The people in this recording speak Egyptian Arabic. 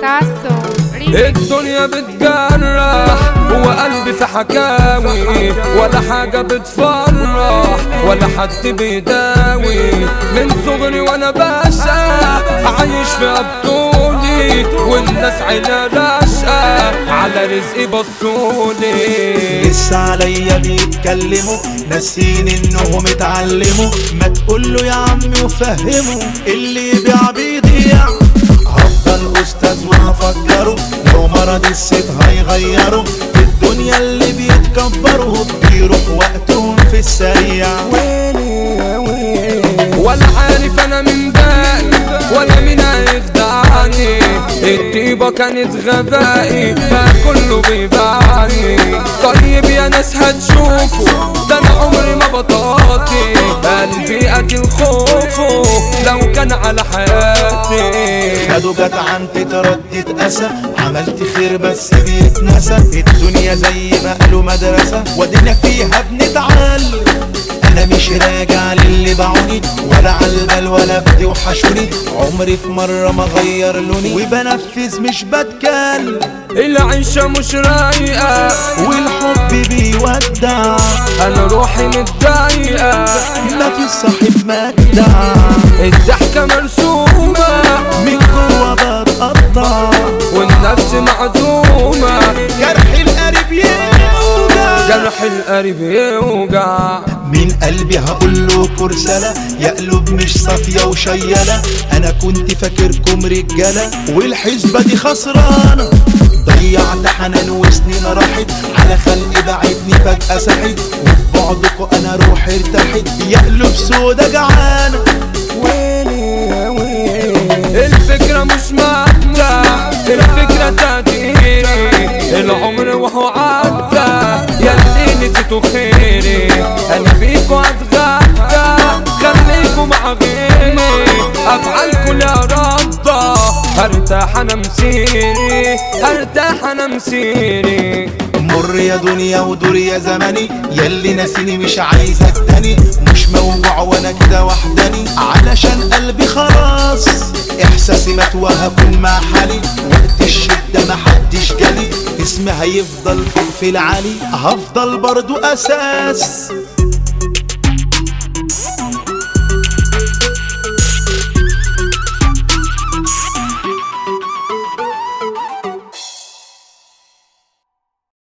تاسو ريميكس الدنيا بتجرح وقلبي في حكاوي ولا حاجة بتفرح ولا حد بيداوي من صغري وانا باشا عايش في ابطولي والناس عينها راشقة على رزقي بصولي لسه عليا بيتكلموا ناسين انهم اتعلموا ما تقوله يا عمي وفهمه اللي يبيع بيضيع هفضل استاذ وهفكره لو مرض الست هيغيره في الدنيا اللي بيتكبروا بيروح وقتهم في السريع ولا عارف انا من بالي ولا مين هيخدعني الطيبة كانت غبائي فكله بيبعني طيب يا ناس هتشوفوا ده انا عمري ما بطاطي قلبي قتل خوفه لو كان على حياتي خدوا جدعان تتردد أسى عملت خير بس بيتنسى الدنيا زي ما قالوا مدرسة ودينا فيها بنتعلم أنا مش راجع للي باعوني ولا عالبال ولا بدي وحشوني عمري في مرة ما غير لوني وبنفذ مش بتكلم العيشة مش رايقة والحب بيودع انا روحي متضايقة ما في صاحب مجدع الضحكة مرسومة من جوا بتقطع والنفس معدومة جرح القريب يوجع جرح القريب يوجع من قلبي هقول له كرسلة يا قلوب مش صافية وشيلة أنا كنت فاكركم رجالة والحسبة دي خسرانة ضيعت حنان وسنين راحت على خلق بعدني فجأة سحت وفي بعدكوا أنا روحي ارتاحت يا قلوب سودا جعانة الفكرة مش مادة الفكرة تقديري العمر وهو عدى ياللي نسيتوا خيري انا بيكوا اتغدى خليكوا مع غيري افعالكوا لا ردة هرتاح انا مسيري هرتاح انا مسيري مر يا دنيا ودور يا زماني ياللي ناسيني مش عايزك تاني مش موجوع وانا كده وحداني علشان قلبي خلاص احساسي مات وهكون مع حالي وقت الشدة محدش جالي اسمي هيفضل فوق في العالي هفضل برضو اساس